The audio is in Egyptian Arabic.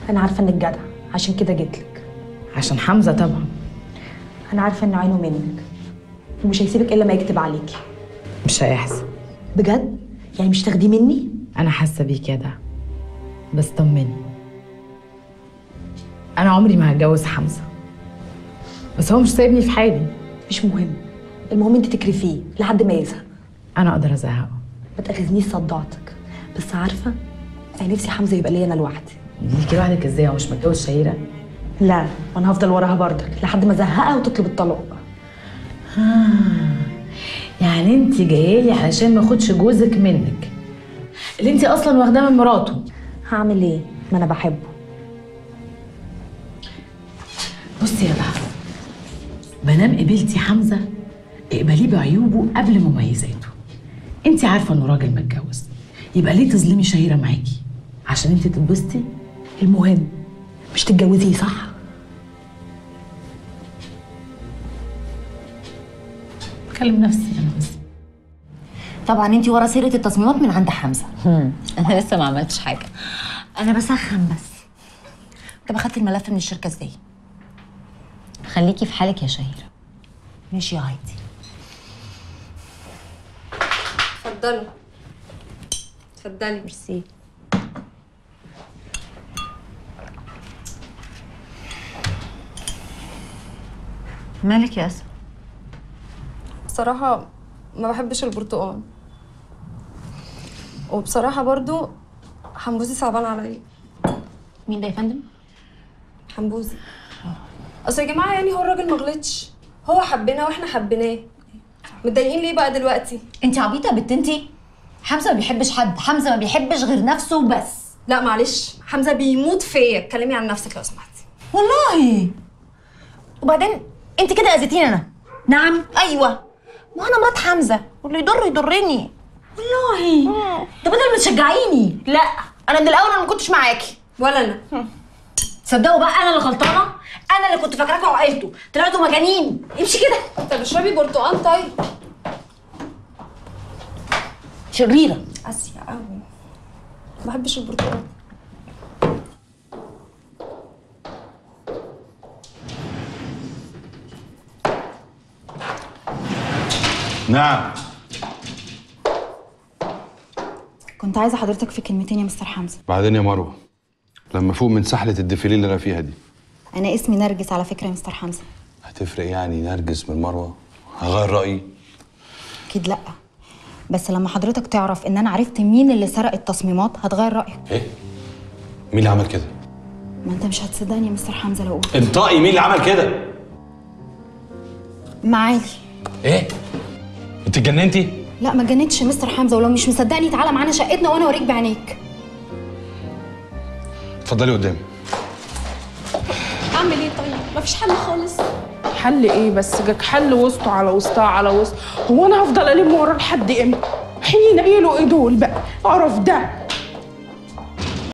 انا عارفه انك جدع عشان كده جيت لك عشان حمزه طبعا انا عارفه ان عينه منك ومش هيسيبك الا ما يكتب عليكي مش هيحصل بجد يعني مش تاخديه مني انا حاسه بيك يا ده بس طمني انا عمري ما هتجوز حمزه بس هو مش سايبني في حالي مش مهم المهم انت تكرفيه لحد ما يزهق انا اقدر ازهقه ما تاخذنيش صدعتك بس عارفه انا نفسي حمزه يبقى ليا انا لوحدي ليكي لوحدك ازاي هو مش متجوز شهيره لا وانا هفضل وراها برضك لحد ما ازهقها وتطلب الطلاق يعني انت جايه لي علشان ما اخدش جوزك منك اللي انت اصلا واخداه من مراته هعمل ايه ما انا بحبه بصي يا بحر مادام قبلتي حمزه اقبليه بعيوبه قبل مميزاته انت عارفه انه راجل متجوز يبقى ليه تظلمي شهيره معاكي عشان انت تتبسطي المهم مش تتجوزيه صح بكلم نفسي انا بس طبعا انت ورا سيره التصميمات من عند حمزه انا لسه ما عملتش حاجه انا بسخن بس طب اخدت الملف من الشركه ازاي خليكي في حالك يا شهيره ماشي يا هايدي اتفضلوا اتفضلي ميرسي مالك يا اسم بصراحة ما بحبش البرتقال وبصراحة برضو حمبوزي صعبان عليا مين ده يا فندم حمبوزي اصل يا جماعة يعني هو الراجل ما غلطش هو حبنا واحنا حبيناه متضايقين ليه بقى دلوقتي انت عبيطه يا بنت انت حمزه ما بيحبش حد حمزه ما بيحبش غير نفسه وبس لا معلش حمزة بيموت فيا اتكلمي عن نفسك لو سمحتي والله وبعدين انت كده اذيتيني انا نعم ايوه ما انا مرات حمزه واللي يضر يضرني والله ده بدل ما تشجعيني لا انا من الاول انا ما كنتش معاكي ولا انا تصدقوا بقى انا اللي غلطانه انا اللي كنت فاكراكوا عقلتوا طلعتوا مجانين امشي كده طب اشربي برتقال طيب شريره قاسية قوي ما بحبش البرتقال نعم كنت عايزه حضرتك في كلمتين يا مستر حمزه بعدين يا مروه لما فوق من سحله الديفيليه اللي انا فيها دي انا اسمي نرجس على فكره يا مستر حمزه هتفرق يعني نرجس من مروه هغير رايي اكيد لا بس لما حضرتك تعرف ان انا عرفت مين اللي سرق التصميمات هتغير رايك ايه مين اللي عمل كده ما انت مش هتصدقني يا مستر حمزه لو قلت انطقي مين اللي عمل كده معالي ايه انت اتجننتي لا ما جنتش يا مستر حمزه ولو مش مصدقني تعالى معانا شقتنا وانا اوريك بعينيك اتفضلي قدامي اعمل ايه طيب مفيش حل خالص حل ايه بس جاك حل وسطه على وسطها على وسط هو انا هفضل الم وراه لحد امتى حين ايه له ايه دول بقى قرف ده